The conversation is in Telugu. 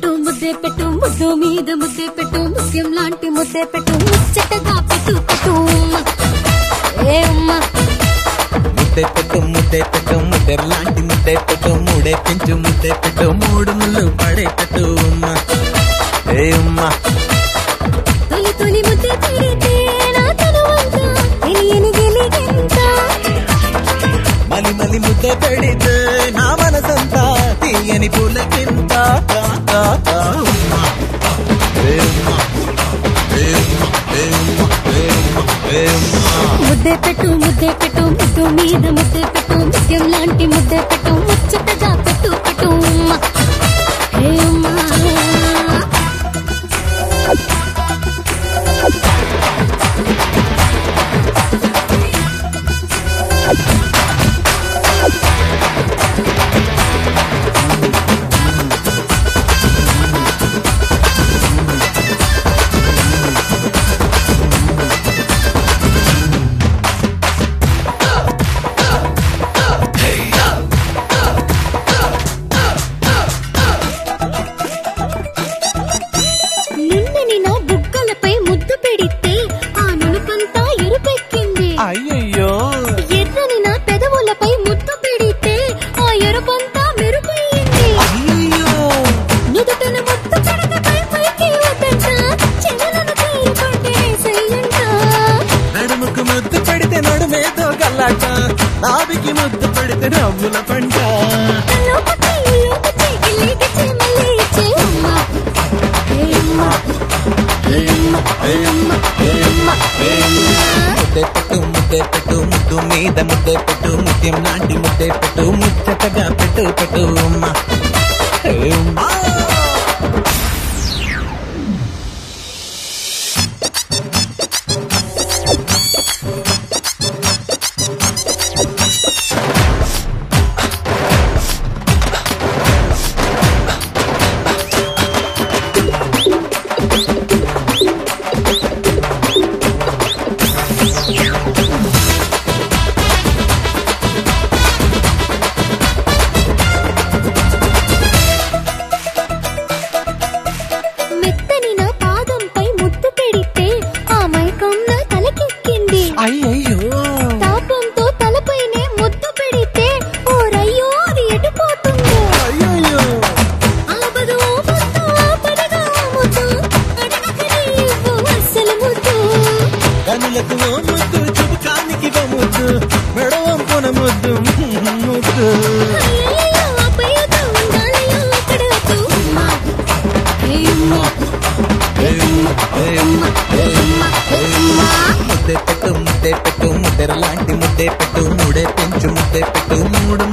పెట్టు ముద్దే పెట్టు ముద్దు మీద ముద్దే పెట్టు ముత్యం లాంటి ముద్దే పెట్టు ముచ్చటగా పెట్టు పెట్టు ఉమ్మ. ఏ ఉమ్మ ముద్దే పెట్టు ముద్దే పెట్టు ముద్దెర లాంటి ముద్దే పెట్టు మూడే పెంచు ముద్దే పెట్టు మూడు ముళ్ళు పడే పెట్టు ఉమ్మ ఏ ఉమ్మ తొలి తొలి ముద్దే పెడితే నా తనువంతా తెలియని వెలిగింత మలి మలి ముద్ద పెడితే నా మనసంతా తీయని పూలకింత తా, తా, తా, ఉమ్మ. ఏ ఉమ్మ. ఏ ఉమ్మ. ఏ ఉమ్మ. ఏ ఉమ్మ. ఏ ఉమ్మ. ముద్దే పెట్టు ముద్దే పెట్టు ముద్దు మీద ముద్దే పెట్టు ముత్యం లాంటి ముద్దే పెట్టు ముచ్చటగా పెట్టు పెట్టు ఉమ్మ. ఏ ఉమ్మ. నిన్నని నా బుగ్గలపై ముద్దు పెడితే ఆ నునుపంతా ఎరుపెక్కింది అయ్యయ్యో ఎర్రని నా పెదవులపై ముద్దు పెడితే ఆ ఎరుపంతా మెరుపయ్యింది అయ్యయ్యో నుదుటన ముద్దు పెడితే పై పైకి వద్దంట చెల్లెలను తీరుకుంటే సయ్యంట నడుముకు ముద్దు పెడితే నడుమేదో గల్లాట నాభికి ముద్దు పెడితే నవ్వుల పంట లోపటి లోపటి గిల్లిగిచ్చి మళ్ళీ ఇచ్చే ఉమ్మ. ఏ ఉమ్మ. ఏ ఉమ్మ. ఏ ఉమ్మ. ఏ ఉమ్మ. ఏ ఉమ్మ. ముద్దే పెట్టు ముద్దే పెట్టు ముద్దు మీద ముద్దే పెట్టు ముత్యం లాంటి ముద్దే పెట్టు ముచ్చటగా పెట్టు పెట్టు ఉమ్మ ఏ ఉమ్మ. మెత్తని నా పాదంపై ముద్దు పెడితే ఆ మైకం నా తలకెక్కింది అయ్యయ్యో తాపంతో తలపైనే ముద్దు పెడితే ఓ రయ్యో అది ఎటుపోతుందో అయ్యయ్యో ఆపదు ఓ ముద్దు ఆపదగా ఓ ముద్దు అడగకనే ఇవ్వు అస్సలు ముద్దు కనులకు ఓ ముద్దు చుబుకానికి ఓ ముద్దు మెడవంపున ముద్దు ముద్దు అయ్యయ్యో ఆపయ్యతో ఉండాలయ్యో అక్కడ వద్దు ఉమ్మ. ఏ ఉమ్మ. ఏ ఉమ్మ. ఏ ఉమ్మ. ఏ ఉమ్మ. ఏ ఉమ్మ. ముద్దే పెట్టు ముద్దే పెట్టు ముద్దెర లాంటి ముద్దే పెట్టు మూడే పెంచు ముద్దే పెట్టు మూడు